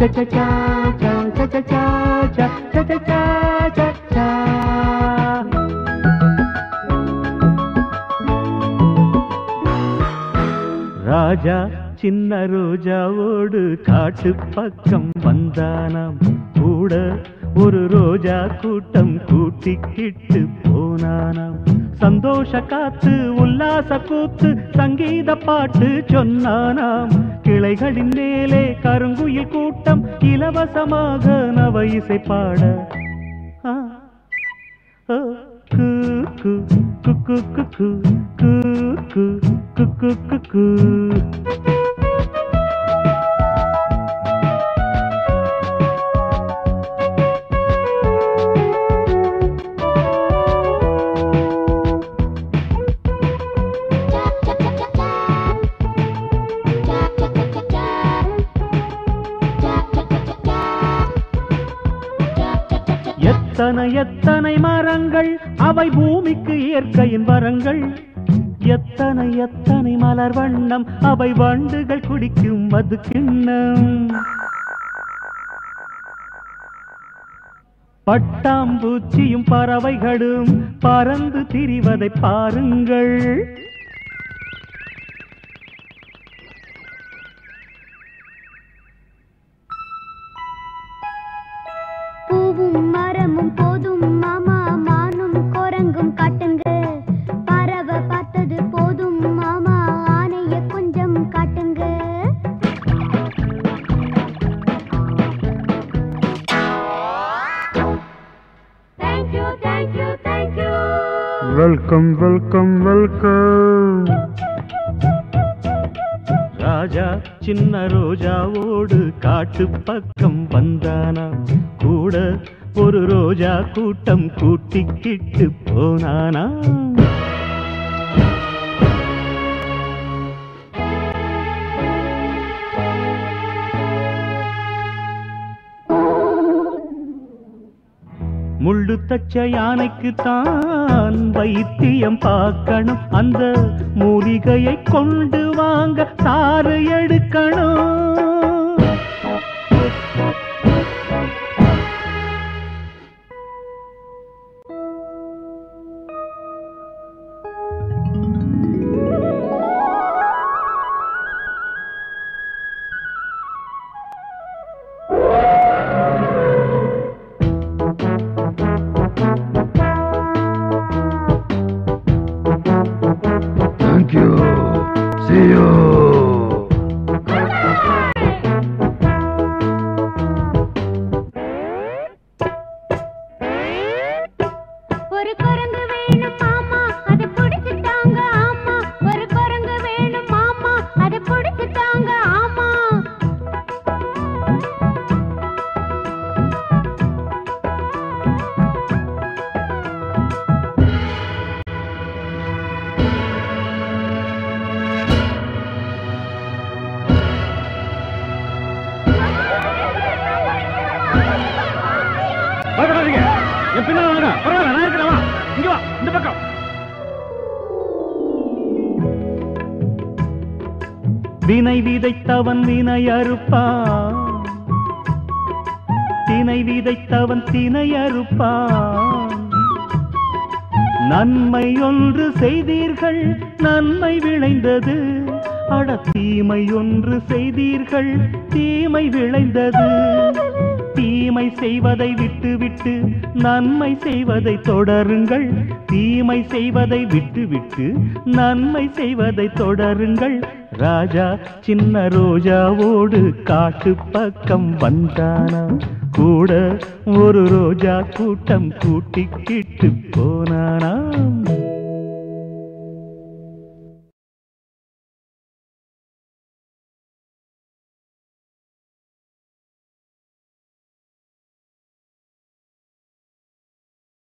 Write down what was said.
ராஜா சின்ன ரோஜாவோடு காட்டு பக்கம் வந்தானாம் கூட ஒரு ரோஜா கூட்டம் கூட்டிக்கிட்டு போனானாம் சந்தோஷ காத்து உல்லாச கூத்து சங்கீத பாட்டு சொன்னானாம் கிளைகளின் மேலே கருங்குயில் கூட்டம் இலவசமாக நவ இசை பாட ஆ, ஓ, கூ, கூ, கு, கு, கு, கு, கூ, கூ, கு, கு, கு, கூ. எத்தனை எத்தனை மரங்கள் அவை பூமிக்கு இயற்கையின் வரங்கள் எத்தனை எத்தனை மலர் வண்ணம் அவை வண்டுகள் குடிக்கும் மது கிண்ணம் பட்டாம்பூச்சியும் பறவைகளும் பறந்து திரிவதை பாருங்கள் பூவும் மரமும் போதும் மாமா மானும் குரங்கும் காட்டுங்க பறவை பார்த்தது போதும் மாமா ஆனைய கொஞ்சம் காட்டுங்க thank you thank you thank you welcome welcome welcome ராஜா சின்ன ரோஜாவோடு காட்டு பக்கம் வந்தானா கூட ஒரு ரோஜா கூட்டம் கூட்டிக்கிட்டு போனானா முள்ளு தச்ச யானைக்கு தான் வைத்தியம் பார்க்கணும் அந்த மூலிகையை கொண்டு வாங்க சாறு எடுக்கணும் Thank you. See you. ஒரு குரங்கு வேணும் மாமா அதை பிடிச்சிட்டாங்க ஆமா ஒரு குரங்கு வேணும் மாமா அதை பிடிச்சிட்டாங்க ஆமா பயப்படாதீங்க என் பின்னால வாங்க பரவாயில்ல நான் இருக்கிறேன் வா இங்க வா இந்த பக்கம் வினை விதைத்தவன் வினை அறுப்பான் தினை விதைத்தவன் தினை அறுப்பான் நன்மை ஒன்று செய்தீர்கள் நன்மை விளைந்தது அட தீமை ஒன்று செய்தீர்கள் தீமை விளைந்தது தீமை செய்வதை விட்டுவிட்டு நன்மை செய்வதை தொடருங்கள் தீமை செய்வதை விட்டுவிட்டு நன்மை செய்வதை தொடருங்கள் ராஜா சின்ன ரோஜாவோடு காட்டு பக்கம் வந்தானா கூட ஒரு ரோஜா கூட்டம் கூட்டிக்கிட்டு போனானாம்